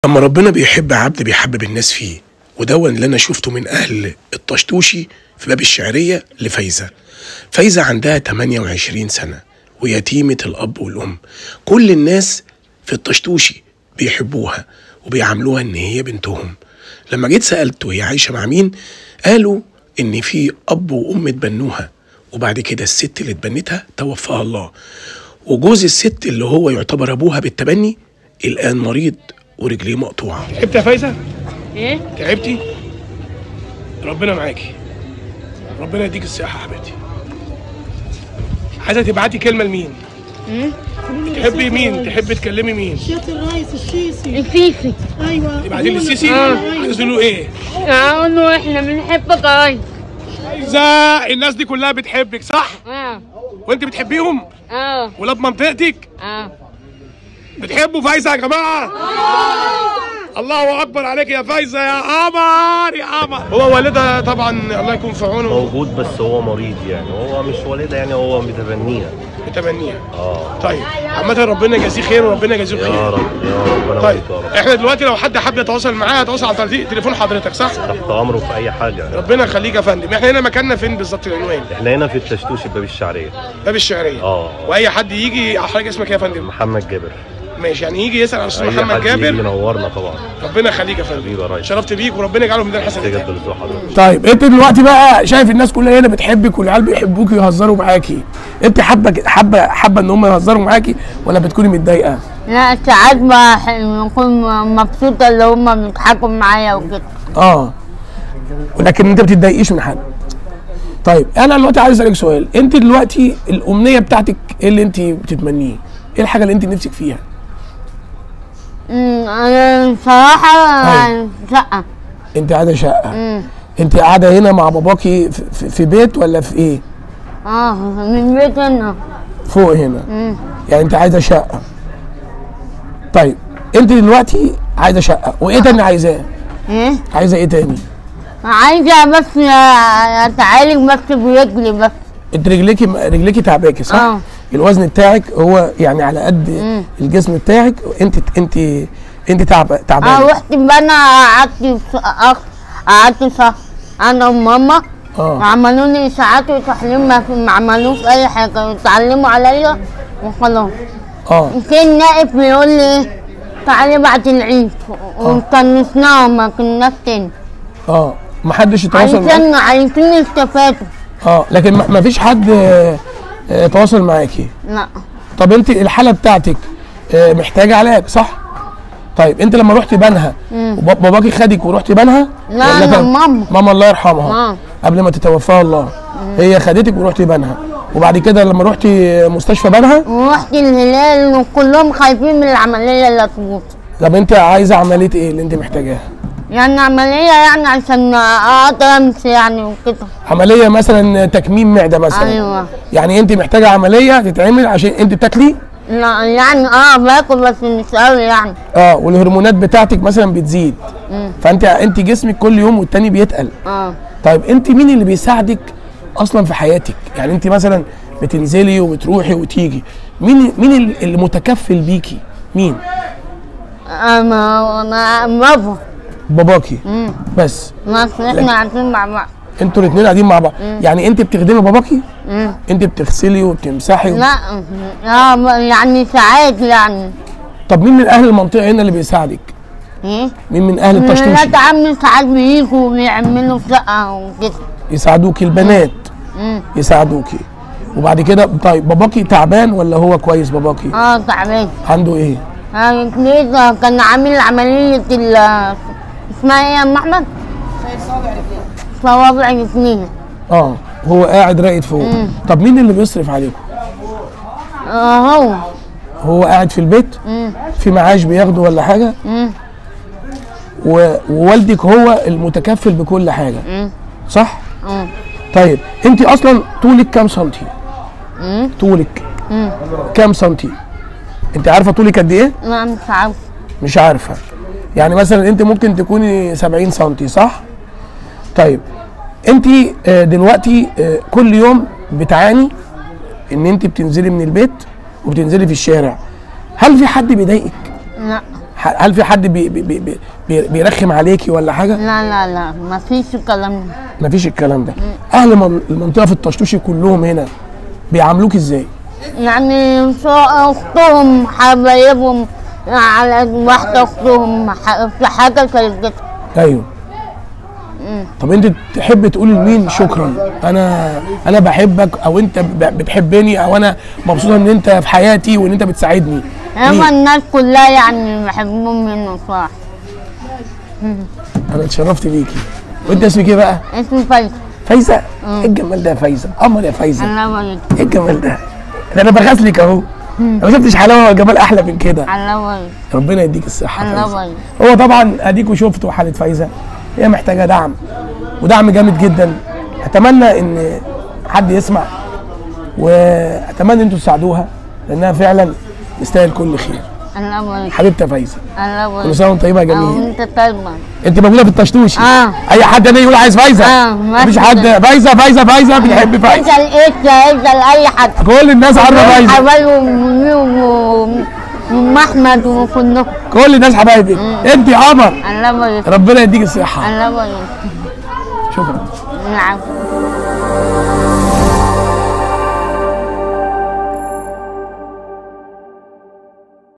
لما ربنا بيحب عبد بيحبب الناس فيه ودون اللي انا شفته من اهل الطشتوشي في باب الشعريه لفايزه فايزه عندها 28 سنه ويتيمه الاب والام كل الناس في الطشتوشي بيحبوها وبيعاملوها ان هي بنتهم لما جيت سالته هي عايشه مع مين قالوا ان في اب وام اتبنوها وبعد كده الست اللي اتبنتها توفاها الله وجوز الست اللي هو يعتبر ابوها بالتبني الان مريض ورجليه مقطوعه تعبتي يا فايزه ايه تعبتي ربنا معاكي ربنا يديك الصحه يا حبيبتي عايزه تبعتي كلمه لمين تحبي مين تحبي تكلمي مين سيادة الرئيس السيسي الفيفي ايوه تبعتي لي السيسي آه. عايزه تقولوا ايه اقول له احنا بنحبك قوي عايزه الناس دي كلها بتحبك صح اه وانت بتحبيهم اه ولاد منطقتك اه بتحبوا فايزه يا جماعه الله اكبر عليك يا فايزه يا قمر يا قمر هو والدها طبعا الله يكون في عونه موجود بس هو مريض يعني هو مش والدها يعني هو متبنيها متمنيها اه طيب عامة ربنا يجازيه خير وربنا يجازيه يا خير رب يا رب طيب ربنا يا رب احنا دلوقتي لو حد حب يتواصل معايا يتواصل عن طريق تليفون حضرتك صح؟ تحت امره في اي حاجه ربنا يخليك يا فندم احنا هنا مكاننا فين بالظبط العنوان؟ احنا هنا في التشتوش باب الشعريه باب الشعريه اه واي حد يجي حضرتك اسمك إيه يا فندم؟ محمد جابر ماشي يعني يجي يسال على استاذ اي محمد حد يجي جابر ينورنا طبعا ربنا يخليك يا فندم حبيبي يا ريس شرفت بيك وربنا يجعله من الحسنات تجد بالذوق حضرتك طيب انت دلوقتي بقى شايف الناس كلها هنا بتحبك والعيال بيحبوكي ويهزروا معاكي انت حابه حابه حابه ان هم يهزروا معاكي ولا بتكوني متضايقه؟ لا ساعات بح- بكون مبسوطة اللي هما بيضحكوا معايا وكده اه ولكن انت ما بتتضايقيش من حد طيب انا دلوقتي عايز اسالك سؤال انت دلوقتي الامنيه بتاعتك ايه اللي انت بتتمنيه ايه الحاجه اللي انت نفسك فيها أمم، انا بصراحة أيوة. شقة انت قاعده شقه أمم. انت قاعده هنا مع باباكي في, في, في بيت ولا في ايه اه من بيت هنا فوق هنا أمم. يعني انت عايزه شقه طيب انت دلوقتي عايزه شقه وايه تاني عايزاه ايه عايزه ايه تاني عايزة بس اتعالج بس برجلي بس انت رجليكي رجليكي تعباكي صح اه. الوزن بتاعك هو يعني على قد الجسم بتاعك انت انت انت تعب اه تعبانه رحت بقى انا قعدت في- أخ- قعدت شهر انا وماما اه عملوا لي اشاعات وتحليل ما في- ما عملوش اي حاجه اتعلموا عليا وخلاص اه كان نائب بيقول لي ايه تعالي بعد العيد وكنسناها ما كناش تاني اه ما حدش يتواصل معاك عايزين عايزين يستفادوا اه لكن ما ما فيش حد آه، آه، تواصل معاكي لا طب انت الحاله بتاعتك آه، محتاجه علاج صح طيب انت لما رحت بنها وباباكي خدك ورحت بنها لا، ولا أنا كان- ماما. ماما الله يرحمها آه. قبل ما تتوفاها الله هي خدتك ورحت بنها وبعد كده لما رحت مستشفى بنها ورحت الهلال وكلهم خايفين من العمليه اللي هتموت طب انت عايزه عمليه ايه اللي انت محتاجاها يعني عمليه يعني عشان اقدر امشي يعني وكده عمليه مثلا تكميم معده مثلا ايوه يعني انت محتاجه عمليه تتعمل عشان انت بتاكلي لا يعني اه باكل بس مش قوي يعني اه والهرمونات بتاعتك مثلا بتزيد فانت انت جسمك كل يوم والتاني بيتقل اه طيب انت مين اللي بيساعدك اصلا في حياتك يعني انت مثلا بتنزلي وبتروحي وتيجي مين مين اللي متكفل بيكي مين آه، ما ما بابا باباكي مم. بس ما احنا قاعدين مع بعض انتوا الاثنين قاعدين مع بعض يعني انت بتخدمي باباكي مم. انت بتغسلي وبتمسحي و... لا اه ما- يعني ساعات يعني طب مين من اهل المنطقه هنا اللي بيساعدك ايه مين من اهل ولاد التشطيش عمي ساعات بيجوا وبيعملوا شقة وكده يساعدوكي البنات مم. يساعدوكي وبعد كده طيب باباكي تعبان ولا هو كويس باباكي اه تعبان عنده ايه آه كده كان عامل عملية ال اسمها ايه يا ام احمد؟ صوابع الاثنين اه هو قاعد راقد فوق طب مين اللي بيصرف عليكم اه هو هو قاعد في البيت مم. في معاش بياخده ولا حاجه مم. و- ووالدك هو المتكفل بكل حاجه مم. صح مم. طيب انت اصلا طولك كام سنتي مم. طولك مم. كام سنتي انت عارفه طولك قد ايه لا مش عارف مش عارفه يعني مثلا انت ممكن تكوني 70 سنتي صح طيب انت آه، دلوقتي آه، كل يوم بتعاني ان انت بتنزلي من البيت وبتنزلي في الشارع هل في حد بيضايقك لا ح- هل في حد بي بي بي بي- بي بيرخم عليكي ولا حاجه لا لا لا ما فيش الكلام ده مفيش الكلام ده اهل من- المنطقه في الطشتوشي كلهم هنا بيعاملوك ازاي يعني سواء اختهم حبايبهم على واحدة اختهم ح- في حاجة كانت جت ايوه طب انت تحب تقول لمين شكرا انا انا بحبك او انت ب- بتحبني او انا مبسوطه ان انت في حياتي وان انت بتساعدني هما مين؟ الناس كلها يعني بحبهم منه صح انا اتشرفت بيكي وانت اسمك ايه بقى اسمه فايز فايزه ايه الجمال ده يا فايزه قمر يا فايزه الله يبارك ايه الجمال ده ده انا بغسلك اهو أنا ما شفتش حلاوه ولا جمال احلى من كده الله يبارك ربنا يديك الصحه الله فايزة. يبارك هو طبعا اديكوا شفتوا حاله فايزه هي محتاجه دعم ودعم جامد جدا اتمنى ان حد يسمع واتمنى ان انتوا تساعدوها لانها فعلا تستاهل كل خير الله يبارك حبيبتي يا فايزه الله كل يبارك سنه وانت طيبه يا اه جميل وانت طيبة انت موجوده في الطشتوشي اه اي حد هنا يقول عايز فايزه اه مفيش حد فايزه فايزه فايزه بيحب فايزه اسأل ايه اسأل اي حد كل الناس عارفه فايزه حبايبهم وام احمد وكلهم كل الناس حبايبي انت يا قمر الله يبارك ربنا يديك الصحه الله يبارك شكرا نعم